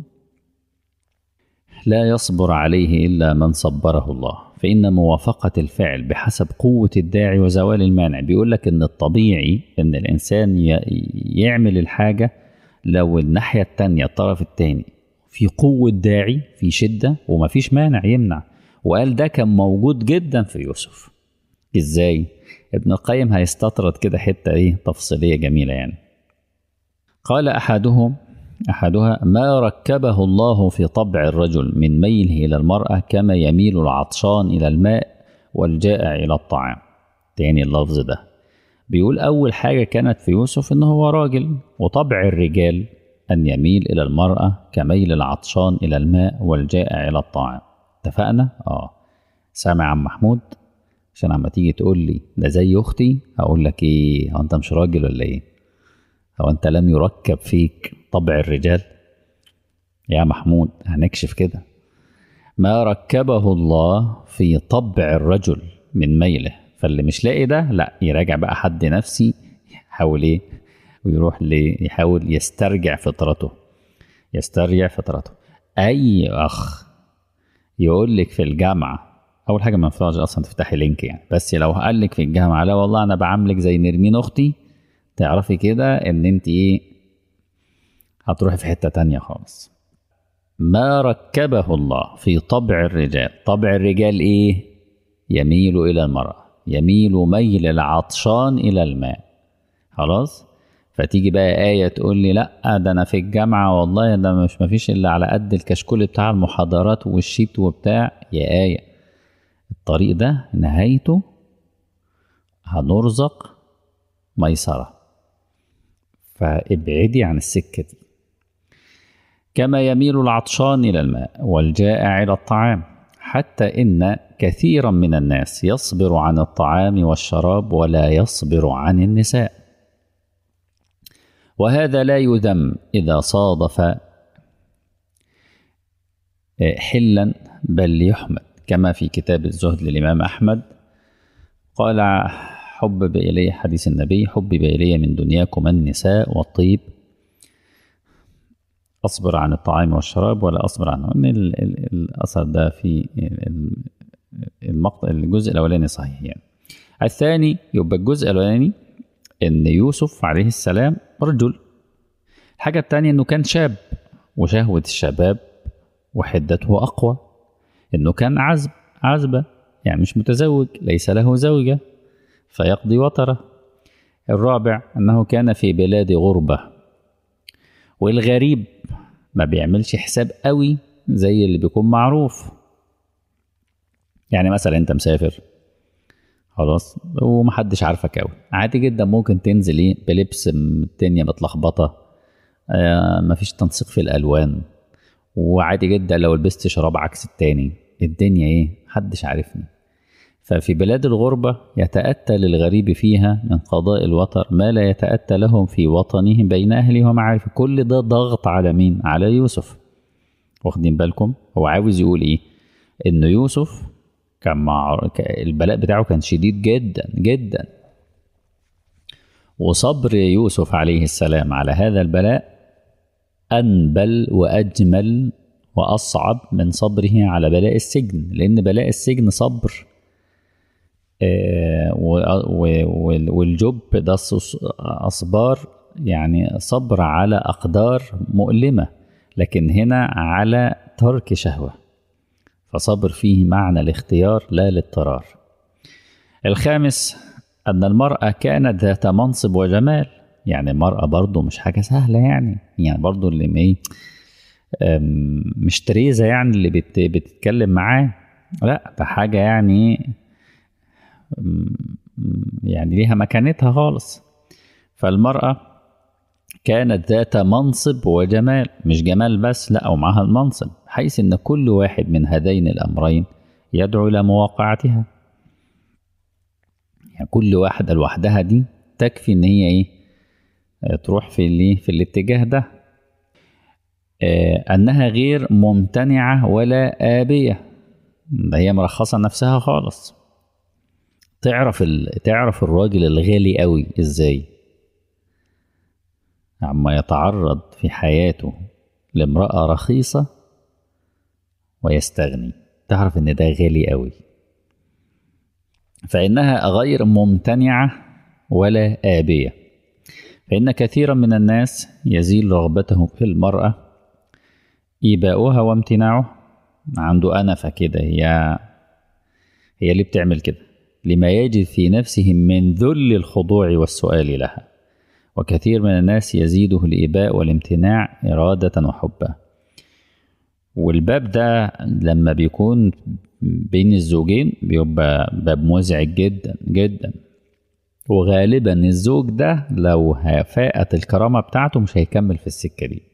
لا يصبر عليه إلا من صبره الله فإن موافقة الفعل بحسب قوة الداعي وزوال المانع بيقول لك إن الطبيعي إن الإنسان يعمل الحاجة لو الناحية التانية الطرف التاني في قوة داعي في شدة ومفيش مانع يمنع وقال ده كان موجود جدا في يوسف ازاي ابن القيم هيستطرد كده حتة ايه تفصيلية جميلة يعني قال أحدهم أحدها ما ركبه الله في طبع الرجل من ميله إلى المرأة كما يميل العطشان إلى الماء والجائع إلى الطعام تاني اللفظ ده بيقول أول حاجة كانت في يوسف إن هو راجل وطبع الرجال أن يميل إلى المرأة كميل العطشان إلى الماء والجائع إلى الطعام اتفقنا؟ آه سامع عم محمود عشان عما تيجي تقول لي ده زي أختي هقول لك إيه هو أنت مش راجل ولا إيه؟ هو أنت لم يركب فيك طبع الرجال؟ يا محمود هنكشف كده ما ركبه الله في طبع الرجل من ميله فاللي مش لاقي ده لا يراجع بقى حد نفسي يحاول ايه ويروح لي يحاول يسترجع فطرته يسترجع فطرته اي اخ يقول لك في الجامعه اول حاجه ما ينفعش اصلا تفتحي لينك يعني بس لو قال لك في الجامعه لا والله انا بعاملك زي نرمين اختي تعرفي كده ان انت ايه هتروحي في حته تانية خالص ما ركبه الله في طبع الرجال طبع الرجال ايه يميل الى المراه يميل ميل العطشان الى الماء خلاص فتيجي بقى آية تقول لي لأ ده أنا في الجامعة والله ده مش مفيش إلا على قد الكشكول بتاع المحاضرات والشيت وبتاع يا آية الطريق ده نهايته هنرزق ميسرة فابعدي عن السكة دي كما يميل العطشان إلى الماء والجائع إلى الطعام حتى إن كثيرا من الناس يصبر عن الطعام والشراب ولا يصبر عن النساء وهذا لا يذم إذا صادف حلا بل يحمد كما في كتاب الزهد للإمام أحمد قال حبب إلي حديث النبي حبب إلي من دنياكم النساء والطيب أصبر عن الطعام والشراب ولا أصبر عنه إن الأثر ده في المقطع الجزء الأولاني صحيح يعني الثاني يبقى الجزء الأولاني إن يوسف عليه السلام رجل الحاجة الثانية إنه كان شاب وشهوة الشباب وحدته أقوى إنه كان عزب عزبة يعني مش متزوج ليس له زوجة فيقضي وطره الرابع أنه كان في بلاد غربة والغريب ما بيعملش حساب قوي زي اللي بيكون معروف يعني مثلا انت مسافر خلاص ومحدش عارفك قوي عادي جدا ممكن تنزل ايه بلبس الدنيا متلخبطه آه مفيش تنسيق في الالوان وعادي جدا لو لبست شراب عكس التاني الدنيا ايه محدش عارفني ففي بلاد الغربة يتأتى للغريب فيها من قضاء الوطر ما لا يتأتى لهم في وطنه بين أهله ومعارفه كل ده ضغط على مين؟ على يوسف واخدين بالكم؟ هو عاوز يقول إيه؟ إن يوسف كان مع البلاء بتاعه كان شديد جدا جدا وصبر يوسف عليه السلام على هذا البلاء أنبل وأجمل وأصعب من صبره على بلاء السجن لأن بلاء السجن صبر آه، و- و- والجب ده ص- أصبار يعني صبر على أقدار مؤلمة لكن هنا على ترك شهوة فصبر فيه معنى الاختيار لا الاضطرار الخامس أن المرأة كانت ذات منصب وجمال يعني المرأة برضو مش حاجة سهلة يعني يعني برضو اللي م- ايه أم، مش تريزا يعني اللي بت بتتكلم معاه لا ده حاجة يعني أم، يعني ليها مكانتها خالص فالمرأة كانت ذات منصب وجمال مش جمال بس لا ومعها المنصب حيث ان كل واحد من هذين الامرين يدعو الى مواقعتها يعني كل واحدة لوحدها دي تكفي ان هي ايه آه، تروح في اللي في الاتجاه ده آه، انها غير ممتنعة ولا آبية ده هي مرخصة نفسها خالص تعرف ال... تعرف الراجل الغالي قوي ازاي عما يتعرض في حياته لامرأة رخيصة ويستغني تعرف ان ده غالي قوي فإنها غير ممتنعة ولا آبية فإن كثيرا من الناس يزيل رغبته في المرأة إيباؤها وامتناعه عنده أنفة كده هي هي اللي بتعمل كده لما يجد في نفسه من ذل الخضوع والسؤال لها وكثير من الناس يزيده الإيباء والامتناع إرادة وحبا والباب ده لما بيكون بين الزوجين بيبقى باب مزعج جدا جدا وغالبا الزوج ده لو فاقت الكرامة بتاعته مش هيكمل في السكة دي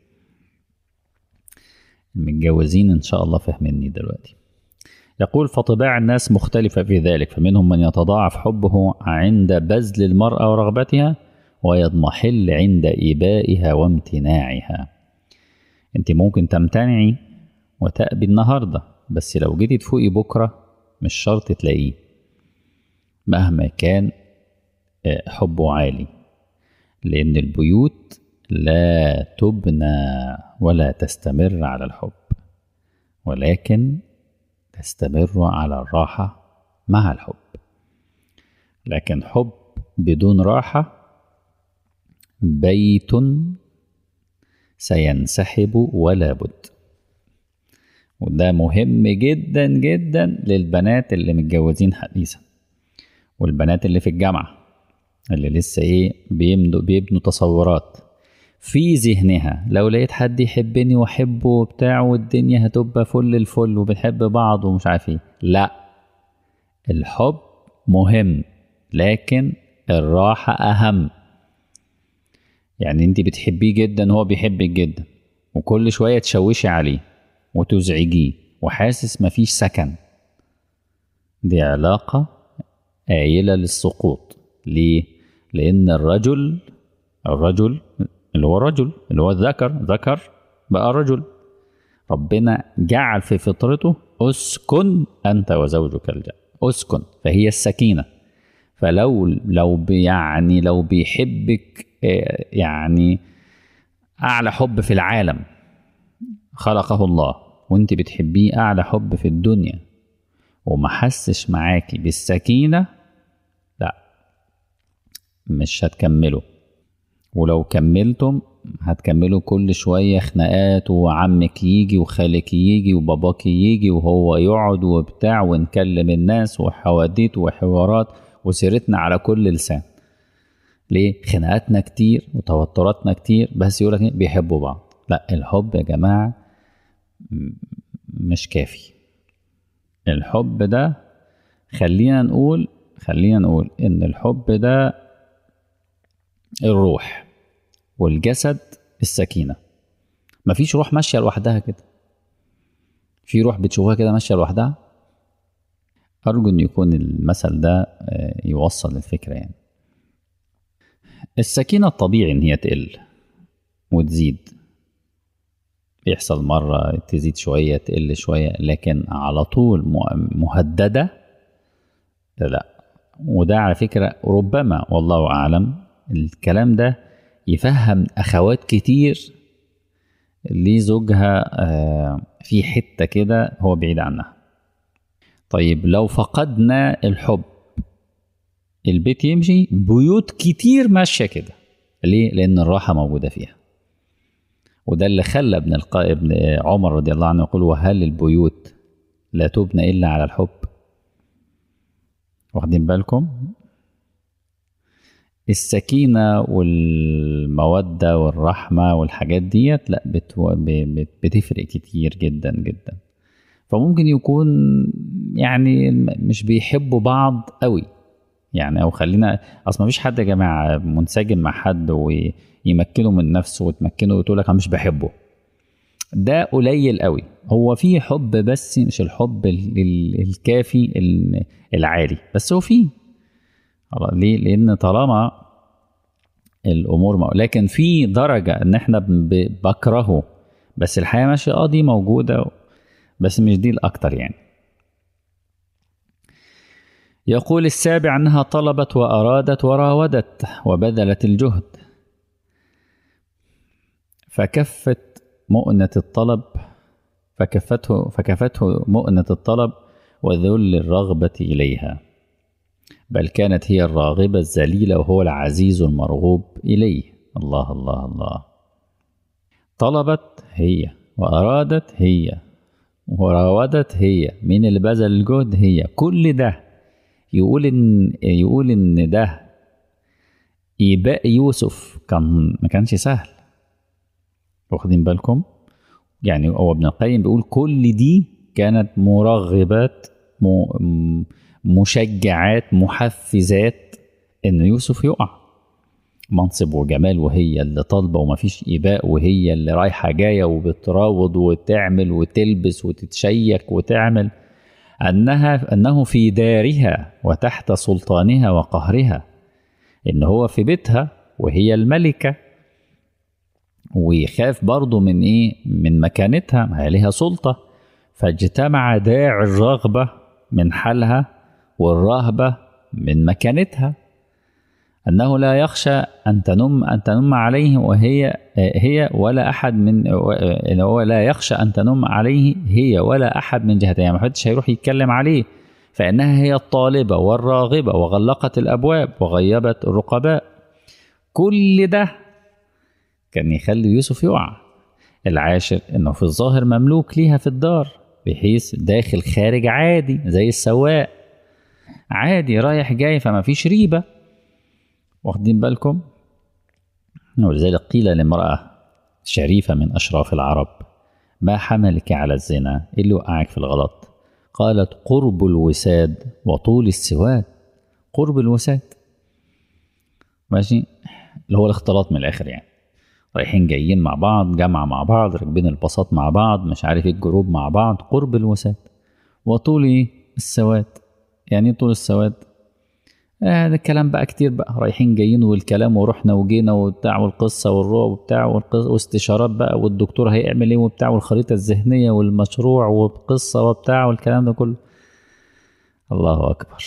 المتجوزين إن شاء الله فاهميني دلوقتي يقول فطباع الناس مختلفة في ذلك فمنهم من يتضاعف حبه عند بذل المرأة ورغبتها ويضمحل عند إيبائها وامتناعها انت ممكن تمتنعي وتأبي النهاردة بس لو جيتي تفوقي بكرة مش شرط تلاقيه مهما كان آه، حبه عالي لأن البيوت لا تبنى ولا تستمر على الحب ولكن تستمر على الراحة مع الحب لكن حب بدون راحة بيت سينسحب ولا بد وده مهم جدا جدا للبنات اللي متجوزين حديثا والبنات اللي في الجامعة اللي لسه ايه بيبنوا بيبنوا تصورات في ذهنها لو لقيت حد يحبني واحبه وبتاع والدنيا هتبقى فل الفل وبنحب بعض ومش عارف ايه لا الحب مهم لكن الراحة أهم يعني انت بتحبيه جدا هو بيحبك جدا وكل شوية تشوشي عليه وتزعجيه وحاسس مفيش سكن دي علاقة آيلة للسقوط ليه؟ لأن الرجل الرجل اللي هو الرجل اللي هو الذكر ذكر بقى رجل ربنا جعل في فطرته اسكن أنت وزوجك الجنة اسكن فهي السكينة فلو لو بي- يعني لو بيحبك آه، يعني أعلى حب في العالم خلقه الله وانت بتحبيه أعلى حب في الدنيا وما حسش معاكي بالسكينة لا مش هتكملوا ولو كملتم هتكملوا كل شوية خناقات وعمك يجي وخالك يجي وباباك يجي وهو يقعد وبتاع ونكلم الناس وحواديت وحوارات وسيرتنا على كل لسان ليه خناقاتنا كتير وتوتراتنا كتير بس يقولك إيه؟ بيحبوا بعض لا الحب يا جماعة م- مش كافي الحب ده خلينا نقول خلينا نقول ان الحب ده الروح والجسد السكينة مفيش روح ماشية لوحدها كده في روح بتشوفها كده ماشية لوحدها أرجو أن يكون المثل ده آه، يوصل الفكرة يعني السكينة الطبيعي إن هي تقل وتزيد يحصل مرة تزيد شوية تقل شوية لكن على طول م- مهددة لا وده على فكرة ربما والله أعلم الكلام ده يفهم أخوات كتير ليه زوجها آه، في حتة كده هو بعيد عنها طيب لو فقدنا الحب البيت يمشي بيوت كتير ماشية كده ليه؟ لأن الراحة موجودة فيها وده اللي خلى ابن القا... ابن عمر رضي الله عنه يقول وهل البيوت لا تبنى إلا على الحب واخدين بالكم السكينة والمودة والرحمة والحاجات ديت لا بتو... بت... بتفرق كتير جدا جدا فممكن يكون يعني مش بيحبوا بعض قوي يعني او خلينا اصل ما فيش حد يا جماعه منسجم مع حد ويمكنه من نفسه وتمكنه وتقول لك انا مش بحبه ده قليل قوي هو في حب بس مش الحب ال- ال- الكافي ال- العالي بس هو فيه خلاص، ليه لان طالما الامور ما لكن في درجه ان احنا ب- بكرهه بس الحياه ماشيه اه دي موجوده بس مش دي الاكتر يعني يقول السابع انها طلبت وارادت وراودت وبذلت الجهد فكفت مؤنة الطلب فكفته فكفته مؤنة الطلب وذل الرغبة إليها بل كانت هي الراغبة الذليلة وهو العزيز المرغوب إليه الله الله الله طلبت هي وأرادت هي وراودت هي مين اللي بذل الجهد هي كل ده يقول ان يقول ان ده ايباء يوسف كان ما كانش سهل واخدين بالكم يعني هو ابن القيم بيقول كل دي كانت مرغبات م- مشجعات محفزات ان يوسف يقع منصب وجمال وهي اللي طالبه ومفيش اباء وهي اللي رايحه جايه وبتراوض وتعمل وتلبس وتتشيك وتعمل انها انه في دارها وتحت سلطانها وقهرها ان هو في بيتها وهي الملكه ويخاف برضه من ايه من مكانتها ما هي ليها سلطه فاجتمع داعي الرغبه من حالها والرهبه من مكانتها انه لا يخشى ان تنم ان تنم عليه وهي هي ولا احد من هو لا يخشى ان تنم عليه هي ولا احد من جهتها يعني ما حدش هيروح يتكلم عليه فانها هي الطالبه والراغبه وغلقت الابواب وغيبت الرقباء كل ده كان يخلي يوسف يقع العاشر انه في الظاهر مملوك ليها في الدار بحيث داخل خارج عادي زي السواق عادي رايح جاي فما فيش ريبه واخدين بالكم ولذلك قيل لامرأة شريفة من أشراف العرب ما حملك على الزنا إيه اللي وقعك في الغلط قالت قرب الوساد وطول السواد قرب الوساد ماشي اللي هو الاختلاط من الآخر يعني رايحين جايين مع بعض جامعة مع بعض راكبين الباصات مع بعض مش عارف ايه الجروب مع بعض قرب الوساد وطول ايه السواد يعني ايه طول السواد آه ده الكلام بقى كتير بقى رايحين جايين والكلام ورحنا وجينا وبتاع والقصه والرعب وبتاع والقص- واستشارات بقى والدكتور هيعمل ايه وبتاع والخريطه الذهنيه والمشروع والقصه وبتاع والكلام ده كله الله اكبر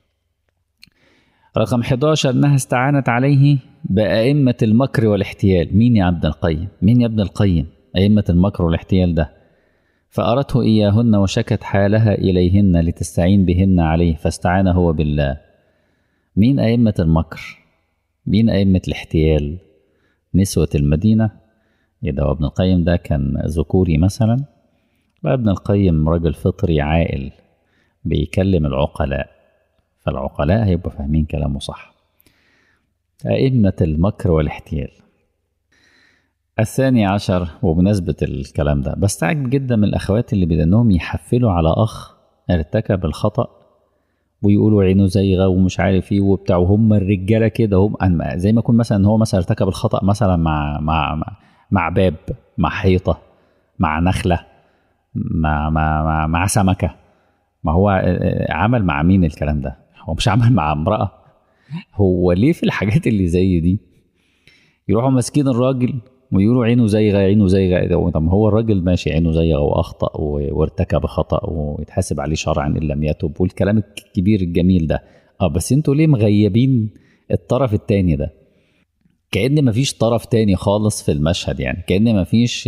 رقم 11 انها استعانت عليه بأئمة المكر والاحتيال مين يا عبد القيم مين يا ابن القيم أئمة المكر والاحتيال ده فأرته إياهن وشكت حالها إليهن لتستعين بهن عليه فاستعان هو بالله مين أئمة المكر مين أئمة الاحتيال نسوة المدينة إذا ابن القيم ده كان ذكوري مثلا لا ابن القيم راجل فطري عاقل بيكلم العقلاء فالعقلاء هيبقوا فاهمين كلامه صح أئمة المكر والاحتيال الثاني عشر وبمناسبة الكلام ده بستعجب جدا من الأخوات اللي بدأنهم يحفلوا على أخ ارتكب الخطأ ويقولوا عينه زيغه ومش عارف ايه وبتاع وهم الرجاله كده هم أنا- زي ما يكون مثلا هو مثلا ارتكب الخطا مثلا مع مع مع, مع باب مع حيطه مع نخله مع مع مع, مع سمكه ما هو آه، عمل مع مين الكلام ده هو مش عمل مع امراه هو ليه في الحاجات اللي زي دي يروحوا ماسكين الراجل ويقولوا عينه زيغه عينه زيغه ده طب ما هو الراجل ماشي عينه زيغه واخطا و- وارتكب خطا ويتحاسب عليه شرعا ان لم يتب والكلام الكبير الجميل ده اه بس انتوا ليه مغيبين الطرف التاني ده كأن مفيش طرف تاني خالص في المشهد يعني كأن مفيش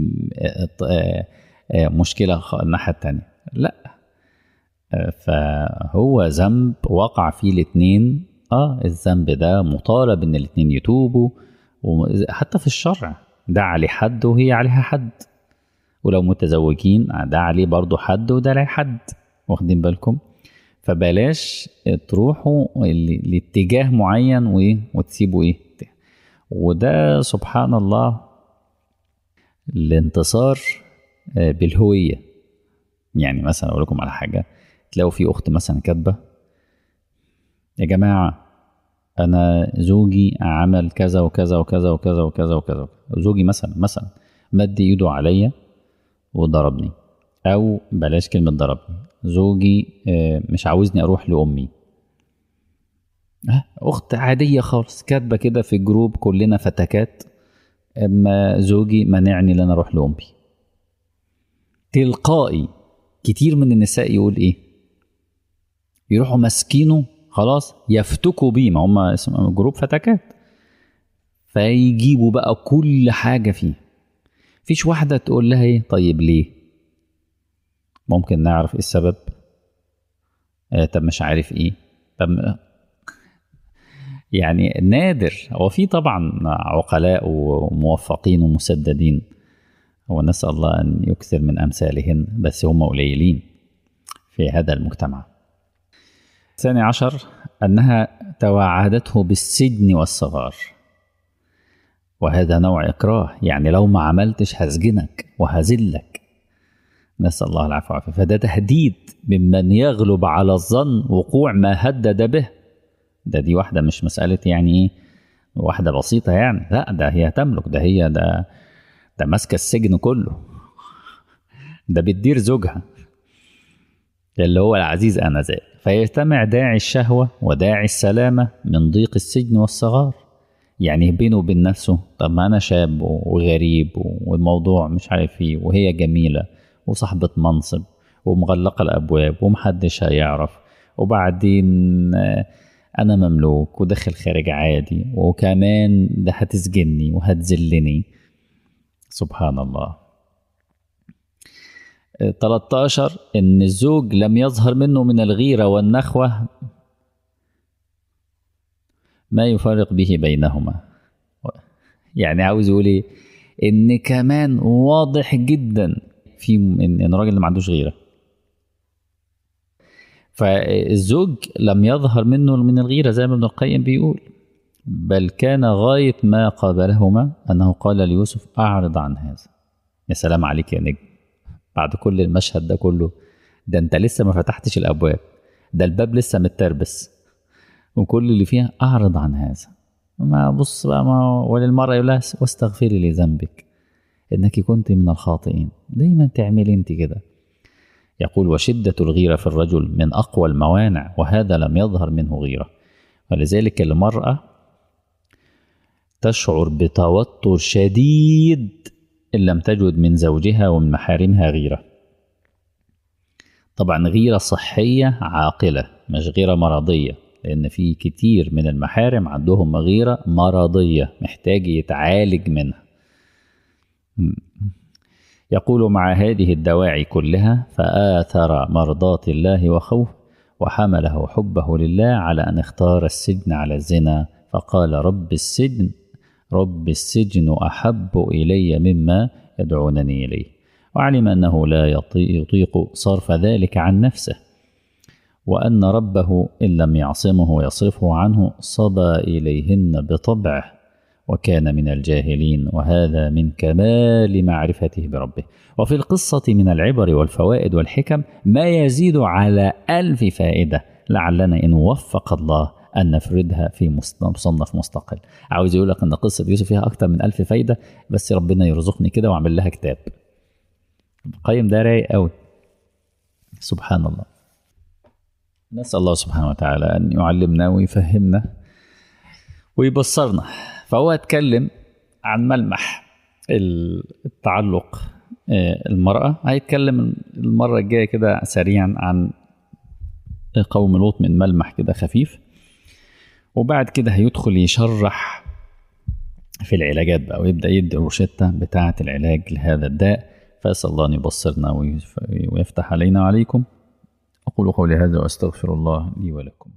مشكلة الناحية التانية لا فهو ذنب وقع فيه الاتنين اه الذنب ده مطالب ان الاتنين يتوبوا وحتى في الشرع ده عليه حد وهي عليها حد ولو متزوجين ده عليه برضو حد وده عليه حد واخدين بالكم فبلاش تروحوا لاتجاه معين وايه وتسيبوا ايه وده سبحان الله الانتصار بالهوية يعني مثلا اقول لكم على حاجة تلاقوا في اخت مثلا كاتبة يا جماعة انا زوجي عمل كذا وكذا وكذا وكذا وكذا وكذا زوجي مثلا مثلا مد ايده عليا وضربني او بلاش كلمة ضربني زوجي مش عاوزني اروح لامي اخت عاديه خالص كاتبه كده في جروب كلنا فتكات اما زوجي منعني ان انا اروح لامي تلقائي كتير من النساء يقول ايه يروحوا ماسكينه خلاص يفتكوا بيه ما هم اسم جروب فتكات فيجيبوا بقى كل حاجه فيه فيش واحده تقول لها ايه طيب ليه ممكن نعرف ايه السبب آه طب مش عارف ايه طب يعني نادر هو في طبعا عقلاء وموفقين ومسددين ونسأل الله أن يكثر من أمثالهن بس هم قليلين في هذا المجتمع الثاني عشر أنها توعدته بالسجن والصغار وهذا نوع إكراه يعني لو ما عملتش هسجنك وهزلك نسأل الله العفو والعافية فده تهديد ممن يغلب على الظن وقوع ما هدد به ده دي واحدة مش مسألة يعني ايه واحدة بسيطة يعني لا ده هي تملك ده هي ده ده ماسكة السجن كله ده بتدير زوجها اللي هو العزيز آنذاك فيجتمع داعي الشهوة وداعي السلامة من ضيق السجن والصغار يعني بينه وبين نفسه طب ما أنا شاب وغريب والموضوع مش عارف ايه وهي جميلة وصاحبة منصب ومغلقة الأبواب ومحدش هيعرف وبعدين أنا مملوك وداخل خارج عادي وكمان ده هتسجني وهتذلني سبحان الله 13 إن الزوج لم يظهر منه من الغيرة والنخوة ما يفرق به بينهما يعني عاوز يقول ايه ان كمان واضح جدا في ان الراجل ما عندوش غيره فالزوج لم يظهر منه من الغيره زي ما ابن القيم بيقول بل كان غايه ما قابلهما انه قال ليوسف اعرض عن هذا يا سلام عليك يا نجم بعد كل المشهد ده كله ده انت لسه ما فتحتش الابواب ده الباب لسه متربس وكل اللي فيها اعرض عن هذا ما بص بقى ما وللمرأة يقول لها واستغفري لذنبك انك كنت من الخاطئين دايما تعملي انت كده يقول وشدة الغيرة في الرجل من أقوى الموانع وهذا لم يظهر منه غيرة ولذلك المرأة تشعر بتوتر شديد إن لم تجد من زوجها ومن محارمها غيرة طبعا غيرة صحية عاقلة مش غيرة مرضية لأن في كتير من المحارم عندهم غيرة مرضية محتاج يتعالج منها يقول مع هذه الدواعي كلها فآثر مرضاة الله وخوف وحمله حبه لله على أن اختار السجن على الزنا فقال رب السجن رب السجن أحب إلي مما يدعونني إليه وعلم أنه لا يطيق صرف ذلك عن نفسه وأن ربه إن لم يعصمه ويصرفه عنه صبى إليهن بطبعه وكان من الجاهلين وهذا من كمال معرفته بربه وفي القصة من العبر والفوائد والحكم ما يزيد على ألف فائدة لعلنا إن وفق الله أن نفردها في مصنف مستقل عاوز يقول لك أن قصة يوسف فيها أكتر من ألف فايدة بس ربنا يرزقني كده وأعمل لها كتاب القيم ده رايق قوي سبحان الله نسأل الله سبحانه وتعالى أن يعلمنا ويفهمنا ويبصرنا فهو اتكلم عن ملمح التعلق المرأة هيتكلم المرة الجاية كده سريعا عن قوم لوط من ملمح كده خفيف وبعد كده هيدخل يشرح في العلاجات بقى ويبدأ يدي الروشتة بتاعة العلاج لهذا الداء فأسأل الله أن يبصرنا ويفتح علينا وعليكم أقول قولي هذا وأستغفر الله لي ولكم